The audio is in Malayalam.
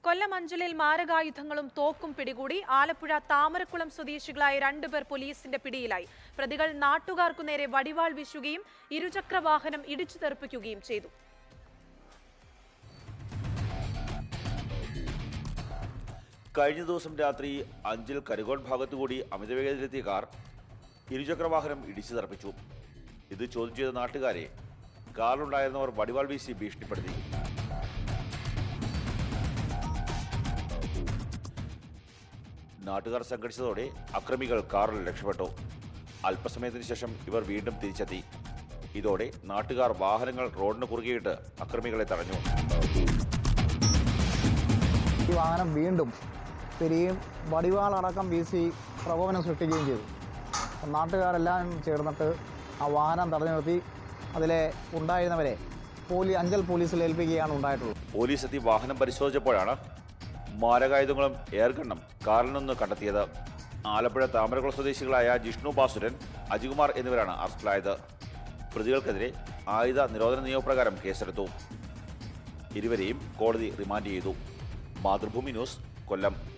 കൊല്ലം അഞ്ചലിൽ മാരകായുധങ്ങളും തോക്കും പിടികൂടി ആലപ്പുഴ താമരക്കുളം സ്വദേശികളായ രണ്ടുപേർ പോലീസിന്റെ പിടിയിലായി പ്രതികൾ നാട്ടുകാർക്കു നേരെ വടിവാൾ വീശുകയും ഇരുചക്ര വാഹനം ഇടിച്ചു തെറിപ്പിക്കുകയും ചെയ്തു കഴിഞ്ഞ ദിവസം രാത്രി അഞ്ചൽ കരുകോൺ ഭാഗത്തുകൂടി അമിതവേഗത്തിലെത്തിയ കാർ ഇരുചക്രവാഹനം ഇടിച്ചു തെറപ്പിച്ചു ഇത് ചോദ്യം ചെയ്ത നാട്ടുകാരെ കാറിലുണ്ടായിരുന്നവർ വടിവാൾ വീശി ഭീഷണിപ്പെടുത്തി നാട്ടുകാർ സംഘടിച്ചതോടെ അക്രമികൾ കാറിൽ രക്ഷപ്പെട്ടു അല്പസമയത്തിന് ശേഷം ഇവർ വീണ്ടും തിരിച്ചെത്തി ഇതോടെ നാട്ടുകാർ വാഹനങ്ങൾ റോഡിന് കുറുകെയിട്ട് അക്രമികളെ തടഞ്ഞു ഈ വാഹനം വീണ്ടും തിരിയും വടിവാളടക്കം വീശി പ്രകോപനം സൃഷ്ടിക്കുകയും ചെയ്തു അപ്പം നാട്ടുകാരെല്ലാം ചേർന്നിട്ട് ആ വാഹനം തടഞ്ഞു നിർത്തി അതിലെ ഉണ്ടായിരുന്നവരെ പോലീ അഞ്ചൽ പോലീസിൽ ഏൽപ്പിക്കുകയാണ് ഉണ്ടായിട്ടുള്ളത് പോലീസ് എത്തി വാഹനം പരിശോധിച്ചപ്പോഴാണ് മാരകായുധങ്ങളും എയർഗണ്ണും കാറിൽ നിന്ന് കണ്ടെത്തിയത് ആലപ്പുഴ താമരകുളം സ്വദേശികളായ ജിഷ്ണു ബാസുരൻ അജികുമാർ എന്നിവരാണ് അറസ്റ്റിലായത് പ്രതികൾക്കെതിരെ ആയുധ നിരോധന നിയമപ്രകാരം കേസെടുത്തു ഇരുവരെയും കോടതി റിമാൻഡ് ചെയ്തു മാതൃഭൂമി ന്യൂസ് കൊല്ലം